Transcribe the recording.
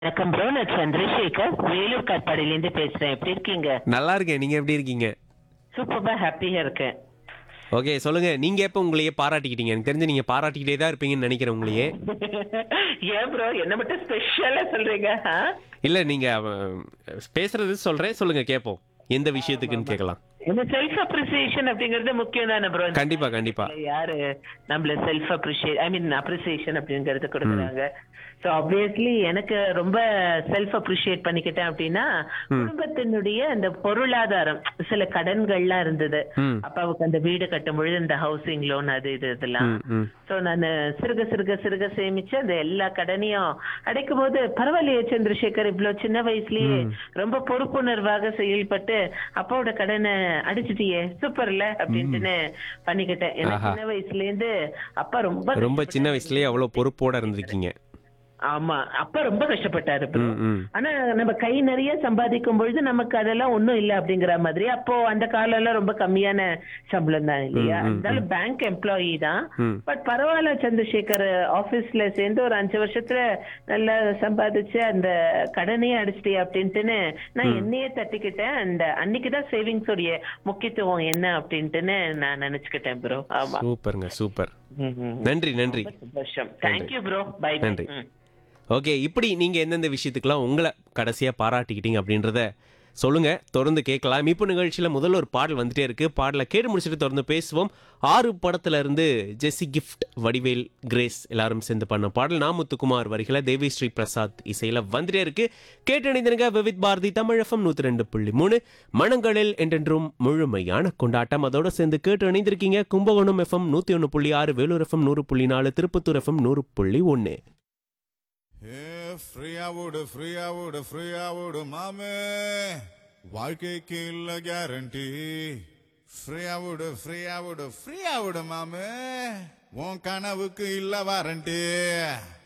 வணக்கம் ப்ரோ நான் சந்திரசேகர் வேலூர் காட்பாடியிலேருந்து பேசுறேன் எப்படி இருக்கீங்க நல்லா இருக்கேன் நீங்க எப்படி இருக்கீங்க சூப்பர்பா ஹாப்பியா இருக்கேன் ஓகே சொல்லுங்க நீங்க எப்ப உங்களையே பாராட்டிக்கிட்டீங்க எனக்கு தெரிஞ்சு நீங்க பாராட்டிக்கிட்டே தான் இருப்பீங்கன்னு நினைக்கிறேன் உங்களையே ஏன் ப்ரோ என்ன மட்டும் ஸ்பெஷலா சொல்றீங்க ஆ? இல்ல நீங்க அவன், பேசுறது சொல்றேன் சொல்லுங்க கேட்போம் எந்த விஷயத்துக்குன்னு கேட்கலாம் இந்த செல்ஃப் அப்ரிசியேஷன் அப்படிங்கறது முக்கியம் தானே ப்ரோ கண்டிப்பா கண்டிப்பா யாரு நம்மள self appreciate I mean appreciation அப்படிங்கறது கொடுக்குறாங்க சோ ஆப்வியஸ்லி எனக்கு ரொம்ப செல்ஃப் அப்ரிஷியேட் பண்ணிக்கிட்டேன் அப்படின்னா குடும்பத்தினுடைய அந்த பொருளாதாரம் சில கடன்கள்லாம் இருந்தது ம் அப்பாவுக்கு அந்த வீடு கட்டும் பொழுது இந்த ஹவுசிங் லோன் அது இது இதெல்லாம் ம், ம் சோ நான் சிறுக சிறுக சிறுக சேமிச்சு அந்த எல்லா கடனையும் அடைக்கும் போது பரவாயில்லையே சந்திரசேகர் இவ்வளவு சின்ன வயசுலயே ரொம்ப பொறுப்புணர்வாக செயல்பட்டு அப்பாவோட கடனை அடிச்சிட்டியே சூப்பர்ல அப்படின்ட்டுன்னு பண்ணிக்கிட்டேன் ஏன்னா ஆஹா. சின்ன வயசுல இருந்து அப்பா ரொம்ப ரொம்ப சின்ன வயசுலயே அவ்வளவு பொறுப்போட இருந்திருக்கீங்க ஆமா அப்பா ரொம்ப கஷ்டப்பட்டாரு bro. ம் ம் ஆனா நம்ம கை நிறைய சம்பாதிக்கும் பொழுது நமக்கு அதெல்லாம் ஒண்ணும் இல்ல அப்படிங்கிற மாதிரி அப்போ அந்த காலம் எல்லாம் ரொம்ப கம்மியான சம்பளம் தான் இல்லையா ம், ம், இருந்தாலும் பேங்க் எம்ப்ளாயி தான் ம் பட் பரவாயில்ல சந்திரசேகர் ஆபீஸ்ல சேர்ந்து ஒரு அஞ்சு வருஷத்துல நல்லா சம்பாதிச்சு அந்த கடனையே அடிச்சிட்டே அப்படின்ட்டுன்னு நான் என்னையே தட்டிக்கிட்டேன் அந்த அன்னைக்குதான் சேவிங்ஸ் உடைய முக்கியத்துவம் என்ன அப்படின்ட்டுன்னு நான் நினைச்சுக்கிட்டேன் ப்ரோ ஆமா சூப்பருங்க சூப்பர் ம், ம். நன்றி நன்றி சந்தோஷம் தேங்க்யூ ப்ரோ பை நன்றி. ஓகே இப்படி நீங்க எந்தெந்த விஷயத்துக்கெல்லாம் உங்களை கடைசியா பாராட்டிக்கிட்டீங்க அப்படின்றத சொல்லுங்க தொடர்ந்து கேட்கலாம் இப்போ நிகழ்ச்சியில முதல்ல ஒரு பாடல் வந்துட்டே இருக்கு பாடலை கேட்டு முடிச்சுட்டு தொடர்ந்து பேசுவோம் ஆறு படத்துல இருந்து ஜெஸி கிஃப்ட் வடிவேல் கிரேஸ் எல்லாரும் சேர்ந்து பண்ண பாடல் நாமுத்துக்குமார் வரிகளை தேவி ஸ்ரீ பிரசாத் இசையில வந்துட்டே இருக்கு கேட்டணிந்தனுங்க விவித் பாரதி தமிழ் எஃப்எம் நூத்தி ரெண்டு புள்ளி மூணு மனங்களில் என்றென்றும் முழுமையான கொண்டாட்டம் அதோட சேர்ந்து கேட்டு இணைந்திருக்கீங்க கும்பகோணம் எஃப்எம் நூத்தி ஒன்று புள்ளி ஆறு வேலூர் எஃப்எம் நூறு புள்ளி நாலு திருப்பத்தூர் எஃப்எம் நூறு புள்ளி ஒன்று ஏ ஃப்ரீயா விடு ஃப்ரீயா விடு ஃப்ரீயா விடு மாமே வாழ்க்கைக்கு இல்ல கேரண்டி ஃப்ரீயா விடு ஃப்ரீயா விடு ஃப்ரீயா விடு மாமே உன் கனவுக்கு இல்ல வாரண்டி